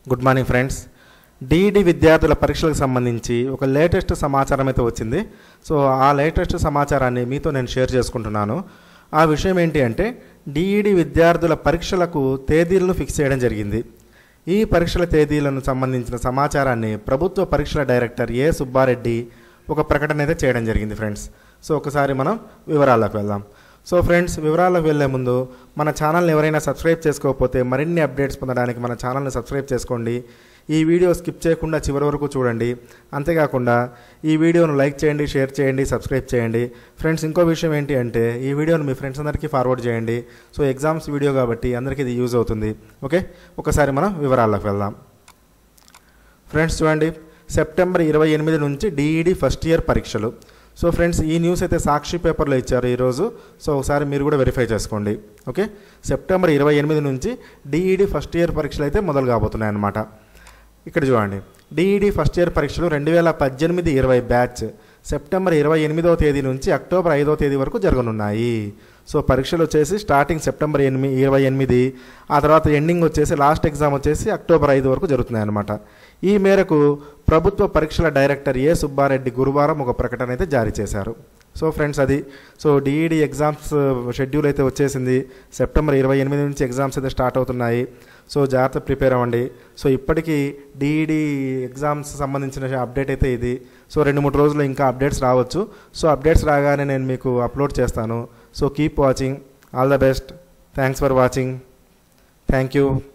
good morning friends DEd విద్యార్థుల పరీక్షలకు సంబంధించి ఒక లేటెస్ట్ సమాచారం అయితే వచ్చింది సో ఆ లేటెస్ట్ సమాచారాన్ని మీతో నేను షేర్ చేసుకుంటున్నాను ఆ విషయం ఏంటి అంటే డిఈడి విద్యార్థుల పరీక్షలకు తేదీలను ఫిక్స్ చేయడం జరిగింది ఈ పరీక్షల తేదీలను సంబంధించిన సమాచారాన్ని ప్రభుత్వ పరీక్షల డైరెక్టర్ ఏ సుబ్బారెడ్డి ఒక ప్రకటన అయితే చేయడం జరిగింది ఫ్రెండ్స్ సో ఒకసారి మనం వివరాల్లోకి వెళ్దాం సో ఫ్రెండ్స్ వివరాల్లోకి వెళ్లే ముందు మన ఛానల్ని ఎవరైనా సబ్స్క్రైబ్ చేసుకోకపోతే మరిన్ని అప్డేట్స్ పొందడానికి మన ఛానల్ని సబ్స్క్రైబ్ చేసుకోండి ఈ వీడియో స్కిప్ చేయకుండా చివరి వరకు చూడండి అంతేకాకుండా ఈ వీడియోను లైక్ చేయండి షేర్ చేయండి సబ్స్క్రైబ్ చేయండి ఫ్రెండ్స్ ఇంకో విషయం ఏంటి అంటే ఈ వీడియోను మీ ఫ్రెండ్స్ అందరికీ ఫార్వర్డ్ చేయండి సో ఎగ్జామ్స్ వీడియో కాబట్టి అందరికీ ఇది యూజ్ అవుతుంది ఓకే ఒకసారి మనం వివరాల్లోకి వెళ్దాం ఫ్రెండ్స్ చూడండి సెప్టెంబర్ ఇరవై ఎనిమిది నుంచి డిఈడి ఫస్ట్ ఇయర్ పరీక్షలు సో ఫ్రెండ్స్ ఈ న్యూస్ అయితే సాక్షి పేపర్లో ఇచ్చారు ఈరోజు సో ఒకసారి మీరు కూడా వెరిఫై చేసుకోండి ఓకే సెప్టెంబర్ ఇరవై ఎనిమిది నుంచి డిఈడి ఫస్ట్ ఇయర్ పరీక్షలు అయితే మొదలు కాబోతున్నాయి అన్నమాట ఇక్కడ చూడండి డిఈడి ఫస్ట్ ఇయర్ పరీక్షలు రెండు వేల పద్దెనిమిది ఇరవై బ్యాచ్ సెప్టెంబర్ ఇరవై ఎనిమిదవ తేదీ నుంచి అక్టోబర్ ఐదవ తేదీ వరకు జరగనున్నాయి సో పరీక్షలు వచ్చేసి స్టార్టింగ్ సెప్టెంబర్ ఎనిమిది ఇరవై ఎనిమిది ఆ తర్వాత ఎండింగ్ వచ్చేసి లాస్ట్ ఎగ్జామ్ వచ్చేసి అక్టోబర్ ఐదు వరకు జరుగుతున్నాయి అన్నమాట ఈ మేరకు ప్రభుత్వ పరీక్షల డైరెక్టర్ ఏ సుబ్బారెడ్డి గురువారం ఒక ప్రకటన అయితే జారీ చేశారు సో ఫ్రెండ్స్ అది సో డిఈడి ఎగ్జామ్స్ షెడ్యూల్ అయితే వచ్చేసింది సెప్టెంబర్ ఇరవై ఎనిమిది నుంచి ఎగ్జామ్స్ అయితే స్టార్ట్ అవుతున్నాయి సో జాగ్రత్త ప్రిపేర్ అవ్వండి సో ఇప్పటికీ డిఈడి ఎగ్జామ్స్ సంబంధించిన అప్డేట్ అయితే ఇది సో రెండు మూడు రోజుల్లో ఇంకా అప్డేట్స్ రావచ్చు సో అప్డేట్స్ రాగానే నేను మీకు అప్లోడ్ చేస్తాను so keep watching all the best thanks for watching thank you